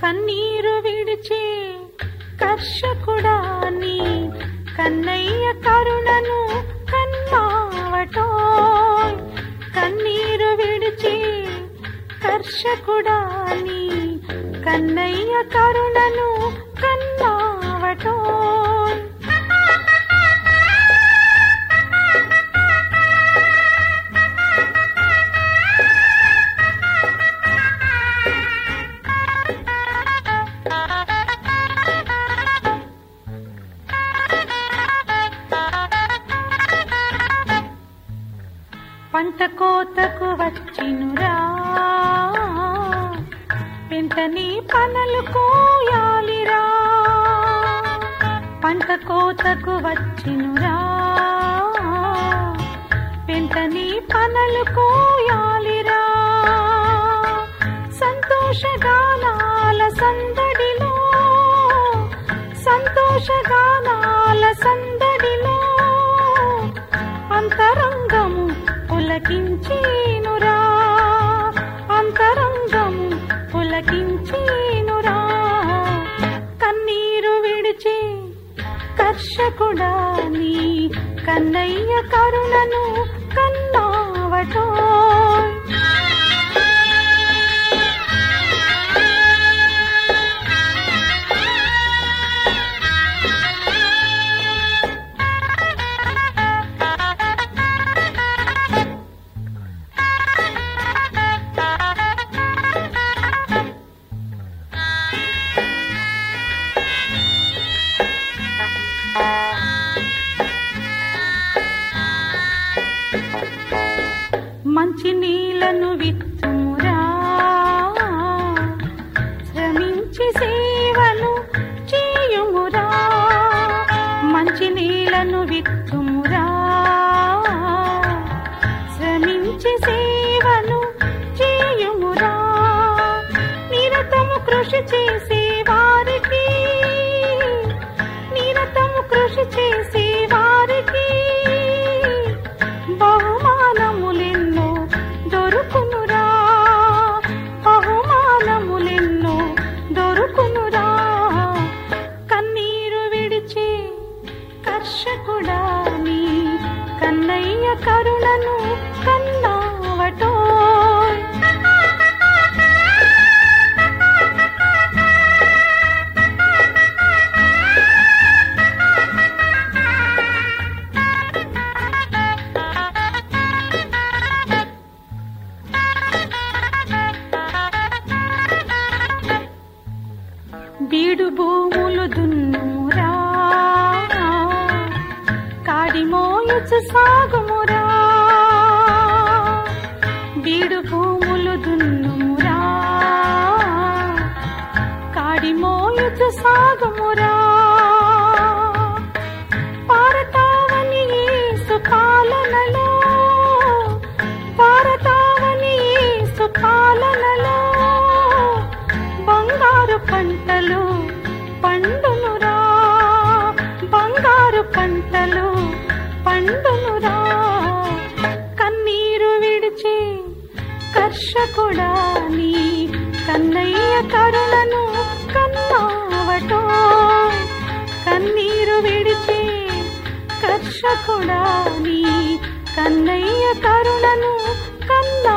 కన్నీరు విడిచే కర్షకుడా నీ కన్నయ్య కరుణను కన్నావటో కన్నీరు విడిచే కర్షకుడా నీ కన్నయ్య కరుణను కన్నావటో పంట కోతకు వచ్చినురా వెంటనే పనులు కోయాలిరా పంట కోతకు వచ్చినురా వెంటనే పనులు కోయాలిరా సంతోషగానాల సందడిలో సంతోషగానాల సందడిలో అంతరంగము పులకించేనురా అంతరంగము పులకించేనురా కన్నీరు విడిచి కర్షకుడా నీ కన్నయ్య కరుణను కన్నావటో మంచి నీళ్లను విత్తుమురా శ్రమించి సేవను చేయుమురా మంచి నీళ్లను విత్తుమురా శ్రమించి సేవను చేయుమురా నిరతము కృషి చేసే వారికి నిరతము కృషి చేసే వారికి బహుమానములెన్నో దొరుకునురా బహుమానములెన్నో దొరుకునురా కన్నీరు విడిచే కర్షకుడా నీ కన్నయ్య కరుణను కన్నావటో బీడు భూములు దున్నుమురా కాడి మోయుచు సాగుమురా బీడు భూములు దున్నుమురా కాడి మోయుచు సాగుమురా పారతావని యేసు పాలనలో పారతావని యేసు పాలనలో బంగారు పంటలు పండునురా బంగారు పంటలు పండునురా కన్నీరు విడిచి కర్షకుడా నీ కన్నయ్య కరుణను కన్నావటో కన్నీరు విడిచి కర్షకుడా నీ కన్నయ్య కరుణను కన్నా